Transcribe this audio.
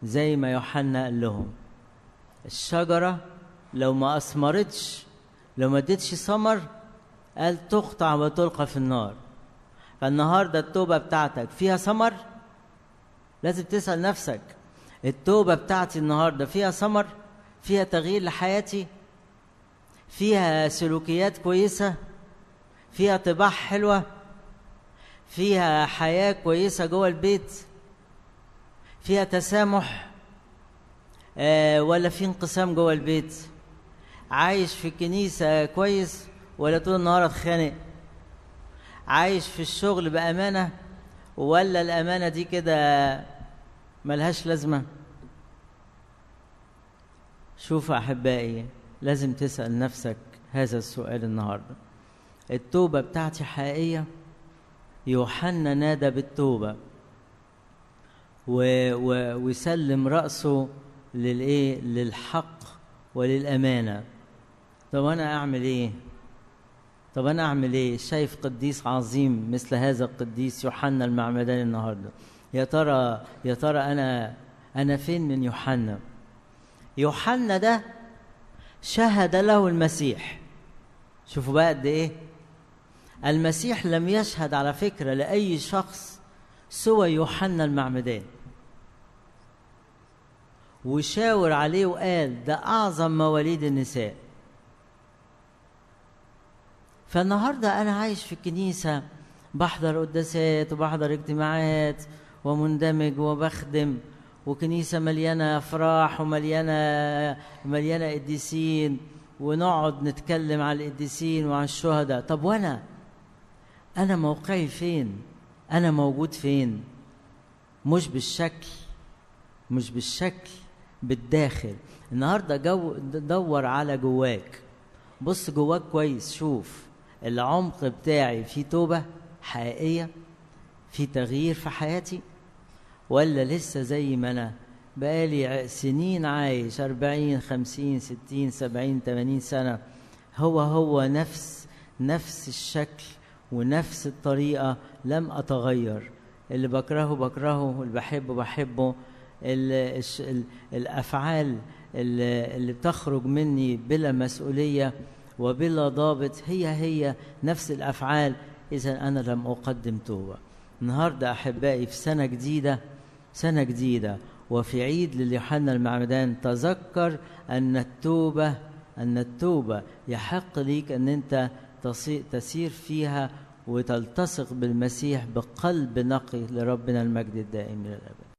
زي ما يوحنا قال لهم الشجرة لو ما أثمرتش لو ما ادتش ثمر قال تقطع وتلقى في النار فالنهارده التوبة بتاعتك فيها ثمر لازم تسأل نفسك التوبة بتاعتي النهارده فيها ثمر فيها تغيير لحياتي فيها سلوكيات كويسة فيها طباع حلوة فيها حياة كويسة جوه البيت فيها تسامح آه ولا في انقسام جوه البيت عايش في الكنيسة كويس ولا طول النهار اتخانق عايش في الشغل بأمانة ولا الأمانة دي كده ملهاش لازمة شوف أحبائي لازم تسأل نفسك هذا السؤال النهاردة التوبة بتاعتي حقيقية يوحنا نادى بالتوبة و... و... ويسلم رأسه للإيه للحق وللأمانة طب أنا أعمل إيه طب أنا أعمل إيه شايف قديس عظيم مثل هذا القديس يوحنا المعمداني النهاردة يا ترى يا ترى أنا أنا فين من يوحنا يوحنا ده شهد له المسيح شوفوا بقى قد ايه المسيح لم يشهد على فكره لاي شخص سوى يوحنا المعمدان وشاور عليه وقال ده اعظم مواليد النساء فالنهارده انا عايش في الكنيسه بحضر قداسات وبحضر اجتماعات ومندمج وبخدم وكنيسة مليانة أفراح ومليانة مليانة قديسين ونقعد نتكلم على القديسين وعلى الشهداء طب وأنا أنا موقعي فين أنا موجود فين مش بالشكل مش بالشكل بالداخل النهاردة جو دور على جواك بص جواك كويس شوف العمق بتاعي فيه توبة حقيقية في تغيير في حياتي ولا لسه زي ما أنا بقالي سنين عايش أربعين خمسين ستين سبعين تمانين سنة هو هو نفس نفس الشكل ونفس الطريقة لم أتغير اللي بكرهه بكرهه واللي بحبه بحبه ال ال الأفعال اللي, اللي بتخرج مني بلا مسؤولية وبلا ضابط هي هي نفس الأفعال إذا أنا لم أقدم توبة النهاردة أحبائي في سنة جديدة سنة جديدة وفي عيد لليوحنا المعمدان تذكر أن التوبة أن التوبة يحق ليك أن أنت تسير فيها وتلتصق بالمسيح بقلب نقي لربنا المجد الدائم إلى الأبد